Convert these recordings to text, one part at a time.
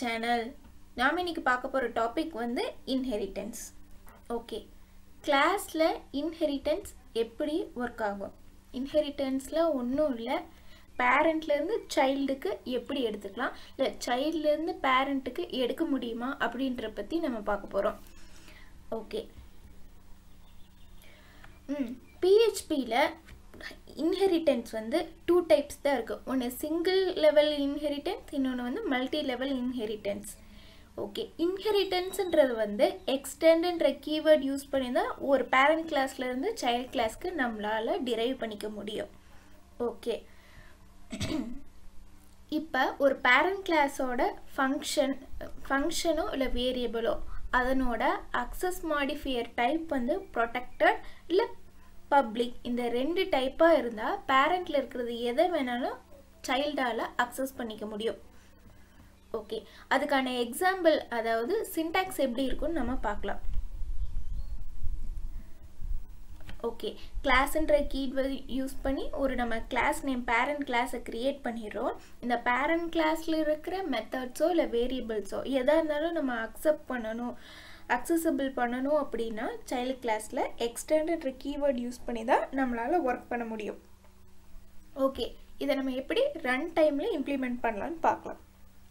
channel நாம் இன்னைக்கு பார்க்க போகிற டாபிக் வந்து இன்ஹெரிட்டன்ஸ் ஓகே கிளாஸில் இன்ஹெரிட்டன்ஸ் எப்படி ஒர்க் ஆகும் இன்ஹெரிட்டன்ஸில் ஒன்றும் இல்லை பேரண்ட்லேருந்து சைல்டுக்கு எப்படி எடுத்துக்கலாம் இல்லை சைல்ட்லேருந்து பேரண்ட்டுக்கு எடுக்க முடியுமா அப்படின்ற பற்றி நம்ம பார்க்க போகிறோம் ஓகே ம் பிஹெச்பியில் இன்ஹெரிட்டன்ஸ் வந்து டூ டைப்ஸ் தான் இருக்குது ஒன்று சிங்கிள் லெவல் இன்ஹெரிட்டன்ஸ் இன்னொன்று வந்து மல்டி லெவல் இன்ஹெரிட்டன்ஸ் ஓகே இன்ஹெரிட்டன்ஸுன்றது வந்து எக்ஸ்டெண்டுன்ற கீவேர்ட் யூஸ் பண்ணி தான் ஒரு பேரண்ட் கிளாஸ்லேருந்து சைல்ட் கிளாஸ்க்கு நம்மளால் டிரைவ் பண்ணிக்க முடியும் ஓகே இப்போ ஒரு பேரண்ட் கிளாஸோட ஃபங்க்ஷன் ஃபங்க்ஷனோ இல்லை வேரியபிளோ அதனோட அக்சஸ் மாடிஃபையர் டைப் வந்து ப்ரொடெக்டட் இல்லை பப்ளிக் இந்த ரெண்டு டைப்பாக இருந்தால் பேரண்டில் இருக்கிறது எதை வேணாலும் சைல்டால் அக்சஸ் பண்ணிக்க முடியும் ஓகே அதுக்கான எக்ஸாம்பிள் அதாவது சின்டாக்ஸ் எப்படி இருக்குன்னு நம்ம பார்க்கலாம் ஓகே கிளாஸ்ன்ற கீவேர்ட் யூஸ் பண்ணி ஒரு நம்ம கிளாஸ் நேம் பேரண்ட் கிளாஸை க்ரியேட் பண்ணிடுறோம் இந்த பேரண்ட் கிளாஸில் இருக்கிற மெத்தட்ஸோ இல்லை வேரியபிள்ஸோ எதாக இருந்தாலும் நம்ம அக்செப்ட் பண்ணணும் அக்சசபிள் பண்ணணும் அப்படின்னா சைல்டு கிளாஸில் எக்ஸ்டெண்டட் கீவேர்ட் யூஸ் பண்ணி தான் நம்மளால் ஒர்க் பண்ண முடியும் ஓகே இதை நம்ம எப்படி ரன் டைமில் இம்ப்ளிமெண்ட் பண்ணலான்னு பார்க்கலாம்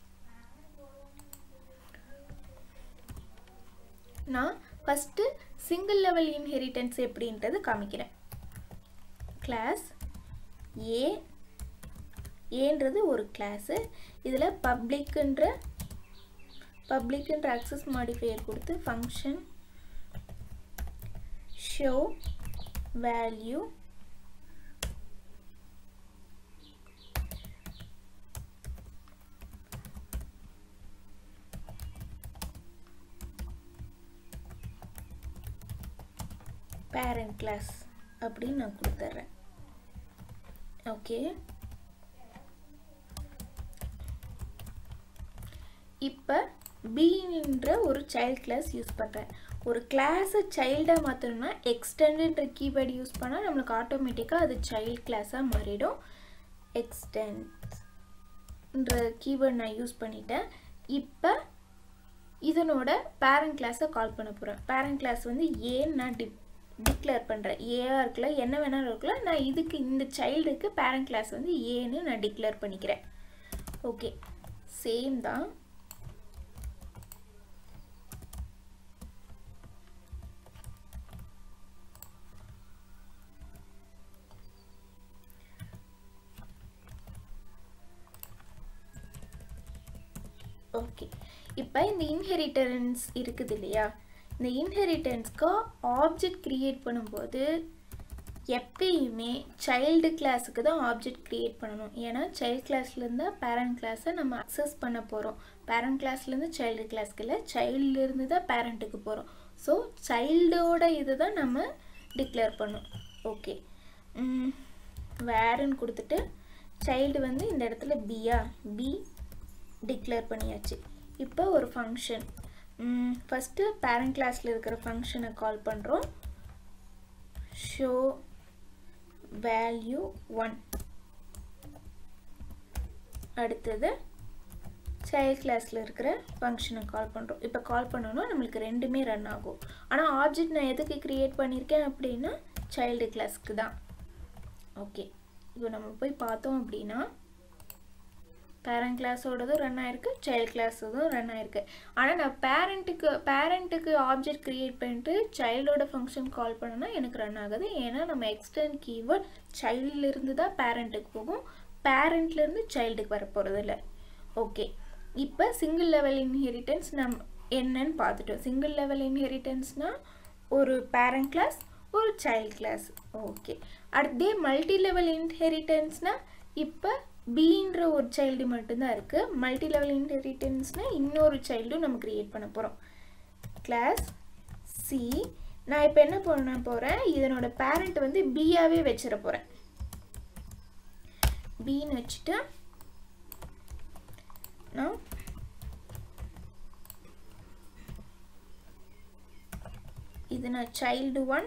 நான் ஃபஸ்ட்டு சிங்கிள் லெவல் இன்ஹெரிட்டன்ஸ் எப்படின்றது காமிக்கிறேன் கிளாஸ் ஏ ஏன்றது ஒரு கிளாஸு இதில் பப்ளிக்குன்ற பப்ளிக்குன்ற அக்சஸ் மாடிஃபையர் கொடுத்து function show value parent class அப்படின்னு நான் கொடுத்துட்றேன் ஓகே இப்போ பீன்ற ஒரு சைல்ட் கிளாஸ் யூஸ் பண்ணுறேன் ஒரு கிளாஸை சைல்டாக மாற்றணும்னா எக்ஸ்டெண்டுன்ற கீவேர்டு யூஸ் பண்ணால் நம்மளுக்கு ஆட்டோமேட்டிக்காக அது சைல்ட் கிளாஸாக மாறிடும் எக்ஸ்டென்ட்ன்ற கீவேர்டு நான் யூஸ் பண்ணிட்டேன் இப்போ இதனோட பேரண்ட் கிளாஸை கால் பண்ண போகிறேன் பேரண்ட் கிளாஸ் வந்து ஏன்னு நான் டிப் டிக்ளேர் பண்ணுறேன் ஏஆர் இருக்குல்ல என்ன வேணாலும் இருக்கலாம் நான் இதுக்கு இந்த சைல்டுக்கு பேரண்ட் கிளாஸ் வந்து ஏன்னு நான் டிக்ளேர் பண்ணிக்கிறேன் ஓகே சேம் தான் ஓகே இப்போ இந்த இன்ஹெரிட்டன்ஸ் இருக்குது இல்லையா இந்த இன்ஹெரிட்டன்ஸ்க்கு ஆப்ஜெக்ட் க்ரியேட் பண்ணும்போது எப்பயுமே சைல்டு கிளாஸுக்கு தான் ஆப்ஜெக்ட் க்ரியேட் பண்ணணும் ஏன்னா சைல்டு கிளாஸ்லேருந்து பேரண்ட் கிளாஸை நம்ம அக்சஸ் பண்ண போகிறோம் பேரண்ட் கிளாஸ்லேருந்து சைல்டு கிளாஸ்க்கு இல்லை சைல்டுலேருந்து தான் பேரண்ட்டுக்கு போகிறோம் ஸோ சைல்டோட இது தான் நம்ம டிக்ளேர் பண்ணோம் ஓகே வேறுன்னு கொடுத்துட்டு சைல்டு வந்து இந்த இடத்துல பியா பி டிக்ளேர் பண்ணியாச்சு இப்போ ஒரு ஃபங்க்ஷன் ஃபஸ்ட்டு பேரண்ட் கிளாஸில் இருக்கிற ஃபங்க்ஷனை கால் பண்ணுறோம் ஷோ வேல்யூ ஒன் அடுத்தது சைல்ட் கிளாஸில் இருக்கிற ஃபங்க்ஷனை கால் பண்ணுறோம் இப்போ கால் பண்ணோன்னா நம்மளுக்கு ரெண்டுமே ரன் ஆகும் ஆனால் ஆப்ஜெக்ட் நான் எதுக்கு க்ரியேட் பண்ணியிருக்கேன் அப்படின்னா சைல்டு கிளாஸ்க்கு தான் ஓகே இப்போ நம்ம போய் பார்த்தோம் அப்படின்னா பேரண்ட் கிளாஸோடதும் ரன் ஆயிருக்கு சைல்ட் கிளாஸோடதும் ரன் ஆயிருக்கு ஆனால் நான் பேரண்ட்டுக்கு பேரண்ட்டுக்கு ஆப்ஜெக்ட் க்ரியேட் பண்ணிட்டு சைல்டோட ஃபங்க்ஷன் கால் பண்ணனா எனக்கு ரன் ஆகுது ஏன்னா நம்ம எக்ஸ்டர்ன் கீவேர்ட் சைல்ட்லேருந்து தான் பேரண்ட்டுக்கு போகும் பேரண்ட்லேருந்து சைல்டுக்கு வர போகிறது இல்லை ஓகே இப்போ சிங்கிள் லெவல் இன்ஹெரிட்டன்ஸ் நம் என்னன்னு பார்த்துட்டோம் சிங்கிள் லெவல் இன்ஹெரிட்டன்ஸ்னால் ஒரு பேரண்ட் கிளாஸ் ஒரு சைல்ட் கிளாஸ் ஓகே அடுத்தே மல்டி லெவல் இன்ஹெரிட்டன்ஸ்னால் இப்போ பீன்ற ஒரு சைல்டு மட்டும்தான் இருக்குது மல்டி லெவல் இன்ஹெரிட்டன்ஸ்னால் இன்னொரு சைல்டும் நம்ம க்ரியேட் பண்ண போகிறோம் கிளாஸ் சி நான் இப்போ என்ன பண்ண போகிறேன் இதனோட பேரண்ட் வந்து பியாவே வச்சிட போகிறேன் பின்னு வச்சுட்டு நான் இது நான் சைல்டு ஒன்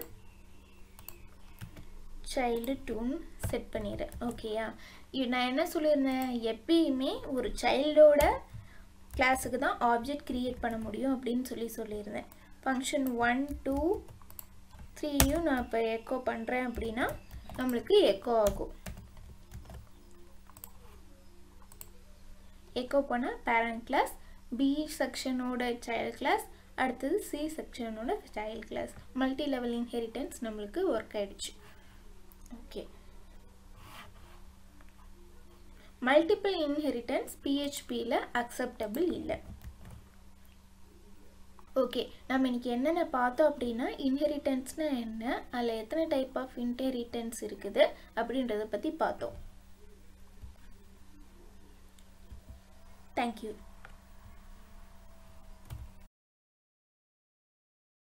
சைல்டு டூன்னு செட் பண்ணிடுறேன் ஓகேயா நான் என்ன சொல்லியிருந்தேன் எப்பயுமே ஒரு சைல்டோட கிளாஸுக்கு தான் ஆப்ஜெக்ட் க்ரியேட் பண்ண முடியும் அப்படின்னு சொல்லி சொல்லியிருந்தேன் ஃபங்க்ஷன் ஒன் டூ த்ரீயும் நான் இப்போ எக்கோ பண்ணுறேன் அப்படின்னா நம்மளுக்கு எக்கோ ஆகும் எக்கோ பண்ண பேரண்ட் கிளாஸ் பி செக்ஷனோட சைல்ட் கிளாஸ் அடுத்தது சி செக்ஷனோட child class multi level inheritance நம்மளுக்கு ஒர்க் ஆயிடுச்சு ஓகே மல்டிபிள் இன்ஹெரிட்டன்ஸ் பிஹெச்பியில் அக்செப்டபிள் இல்லை ஓகே நம்ம இன்னைக்கு என்னென்ன பார்த்தோம் அப்படின்னா இன்ஹெரிட்டன்ஸ்னால் என்ன அதில் எத்தனை டைப் ஆஃப் இன்ஹெரிட்டன்ஸ் இருக்குது அப்படின்றத பற்றி பார்த்தோம் தேங்க்யூ